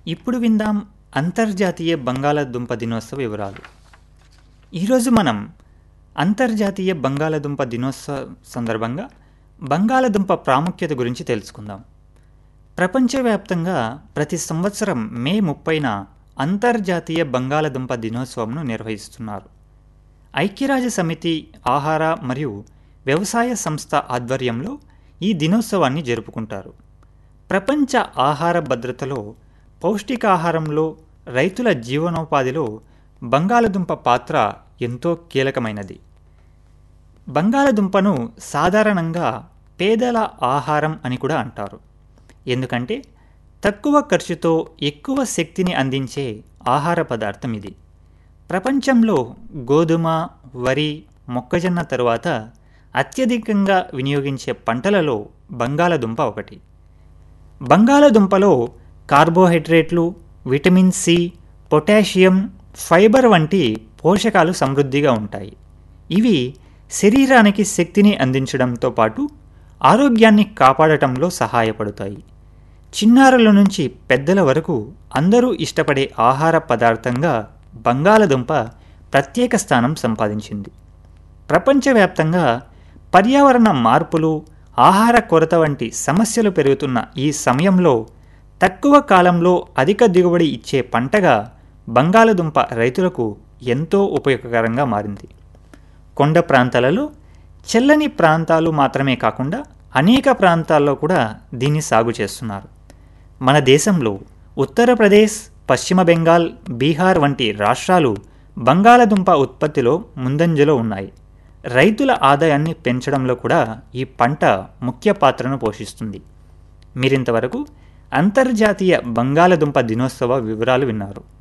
ఇప్పుడు విందాం అంతర్జాతీయ బంగాళాదుంప దినోత్సవ వివరాలు ఈరోజు మనం అంతర్జాతీయ బంగాళాదుంప దినోత్సవ సందర్భంగా బంగాళాదుంప ప్రాముఖ్యత గురించి తెలుసుకుందాం ప్రపంచవ్యాప్తంగా ప్రతి సంవత్సరం మే ముప్పైన అంతర్జాతీయ బంగాళాదుంప దినోత్సవంను నిర్వహిస్తున్నారు ఐక్యరాజ్య సమితి ఆహార మరియు వ్యవసాయ సంస్థ ఆధ్వర్యంలో ఈ దినోత్సవాన్ని జరుపుకుంటారు ప్రపంచ ఆహార భద్రతలో పౌష్టికాహారంలో రైతుల జీవనోపాధిలో బంగాళదుంప పాత్ర ఎంతో కీలకమైనది బంగాళదుంపను సాధారణంగా పేదల ఆహారం అని కూడా అంటారు ఎందుకంటే తక్కువ ఖర్చుతో ఎక్కువ శక్తిని అందించే ఆహార పదార్థం ఇది ప్రపంచంలో గోధుమ వరి మొక్కజొన్న తరువాత అత్యధికంగా వినియోగించే పంటలలో బంగాళదుంప ఒకటి బంగాళదుంపలో కార్బోహైడ్రేట్లు విటమిన్ సి పొటాషియం ఫైబర్ వంటి పోషకాలు సమృద్ధిగా ఉంటాయి ఇవి శరీరానికి శక్తిని అందించడంతో పాటు ఆరోగ్యాన్ని కాపాడటంలో సహాయపడతాయి చిన్నారుల నుంచి పెద్దల వరకు అందరూ ఇష్టపడే ఆహార పదార్థంగా బంగాళదుంప ప్రత్యేక స్థానం సంపాదించింది ప్రపంచవ్యాప్తంగా పర్యావరణ మార్పులు ఆహార కొరత వంటి సమస్యలు పెరుగుతున్న ఈ సమయంలో తక్కువ కాలంలో అధిక దిగుబడి ఇచ్చే పంటగా బంగాళదుంప రైతులకు ఎంతో ఉపయోగకరంగా మారింది కొండ ప్రాంతాలలో చెల్లని ప్రాంతాలు మాత్రమే కాకుండా అనేక ప్రాంతాల్లో కూడా దీన్ని సాగు చేస్తున్నారు మన దేశంలో ఉత్తరప్రదేశ్ పశ్చిమ బెంగాల్ బీహార్ వంటి రాష్ట్రాలు బంగాళదుంప ఉత్పత్తిలో ముందంజలో ఉన్నాయి రైతుల ఆదాయాన్ని పెంచడంలో కూడా ఈ పంట ముఖ్య పాత్రను పోషిస్తుంది మీరింతవరకు అంతర్జాతీయ బంగాళదుంప దినోత్సవ వివరాలు విన్నారు